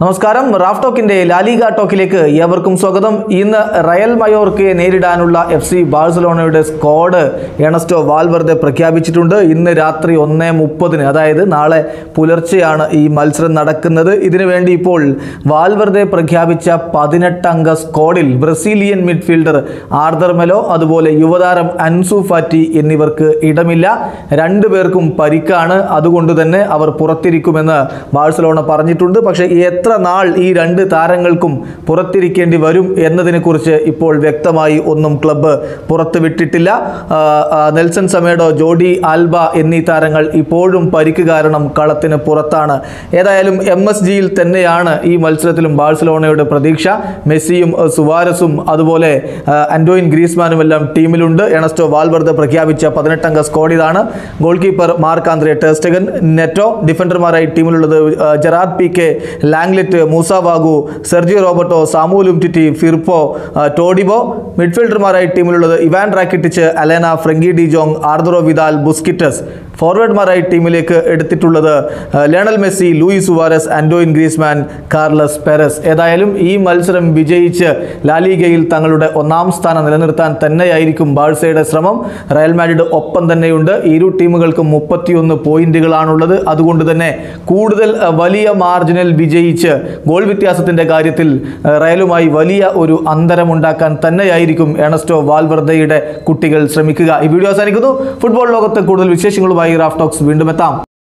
നമസ്കാരം Raf ടോക്കിന്റെ La Liga ടോക്കിലേക്ക് ഏവർക്കും സ്വാഗതം ഇന്ന് റയൽ മയോർക്കയെ നേരിടാനുള്ള എഫ് സി ബാഴ്സലോണയുടെ സ്ക്വാഡ് എണസ്റ്റോ വാൽവർദെ പ്രഖ്യാപിച്ചിട്ടുണ്ട് ഇന്ന് രാത്രി ഒന്നേ മുപ്പതിന് അതായത് നാളെ പുലർച്ചെയാണ് ഈ മത്സരം നടക്കുന്നത് ഇതിനു വേണ്ടി ഇപ്പോൾ വാൽവർദെ പ്രഖ്യാപിച്ച പതിനെട്ടംഗ സ്ക്വാഡിൽ ബ്രസീലിയൻ മിഡ്ഫീൽഡർ ആർദർ മെലോ അതുപോലെ യുവതാരം അൻസു ഫാറ്റി എന്നിവർക്ക് ഇടമില്ല രണ്ടു പേർക്കും പരിക്കാണ് അതുകൊണ്ട് തന്നെ അവർ പുറത്തിരിക്കുമെന്ന് ബാഴ്സലോണ പറഞ്ഞിട്ടുണ്ട് പക്ഷേ എത്ര നാൾ ഈ രണ്ട് താരങ്ങൾക്കും പുറത്തിരിക്കേണ്ടി വരും എന്നതിനെക്കുറിച്ച് ഇപ്പോൾ വ്യക്തമായി ഒന്നും ക്ലബ്ബ് പുറത്തുവിട്ടിട്ടില്ല ആ, ആ, നെൽസൺ സമേഡോ ജോഡി ആൽബ എന്നീ താരങ്ങൾ ഇപ്പോഴും പരിക്ക് കാരണം കളത്തിന് പുറത്താണ് ഏതായാലും എം എസ് ജിയിൽ തന്നെയാണ് ഈ മത്സരത്തിലും ബാഴ്സലോണയുടെ പ്രതീക്ഷ മെസ്സിയും ആ, സുവാരസും അതുപോലെ ആ, അന്റോയിൻ ഗ്രീസ്മാനും എല്ലാം ടീമിലുണ്ട് എണസ്റ്റോ വാൽവർദ പ്രഖ്യാപിച്ച പതിനെട്ടംഗ സ്ക്വാഡ് ഇതാണ് goal keeper Marc Andre Ter Stegen Neto ഡിഫൻഡർമാരായി ടീമിലുള്ളത് ആ, Gerard Pique Lenglet Moussa Wague Sergi Roberto Samuel Umtiti Firpo ആ, ടോഡിബോ മിഡ്ഫീൽഡർമാരായി ടീമിലുള്ളത് Ivan Rakitic Alena Frenkie de Jong ആർദറോ വിദാൽ ബുസ്കിറ്റസ് ഫോർവേഡ്മാരായി ടീമിലേക്ക് എടുത്തിട്ടുള്ളത് ആ, Lionel Messi Luis Suarez Antoine Griezmann Carles Perez ഏതായാലും ഈ മത്സരം വിജയിച്ച് ലാലിഗയിൽ തങ്ങളുടെ ഒന്നാം സ്ഥാനം നിലനിർത്താൻ തന്നെയായിരിക്കും ബാഴ്സയുടെ ശ്രമം റയൽ മാഡ്രിഡ് ഒപ്പം തന്നെയുണ്ട് ഇരു ടീമുകൾക്കും മുപ്പത്തിയൊന്ന് പോയിന്റുകളാണുള്ളത് അതുകൊണ്ട് തന്നെ കൂടുതൽ ആ, വലിയ മാർജിനിൽ വിജയിച്ച് ഗോൾ വ്യത്യാസത്തിന്റെ കാര്യത്തിൽ ആ, റയലുമായി വലിയ ഒരു അന്തരമുണ്ടാക്കാൻ തന്നെയായിരിക്കും എണസ്റ്റോ വാൽവർദയുടെ കുട്ടികൾ ശ്രമിക്കുക ഈ വീഡിയോ അവസാനിക്കുന്നു ഫുട്ബോൾ ലോകത്ത് കൂടുതൽ വിശേഷങ്ങളുമായി റാഫ് ടോക്സ് വീണ്ടും എത്താം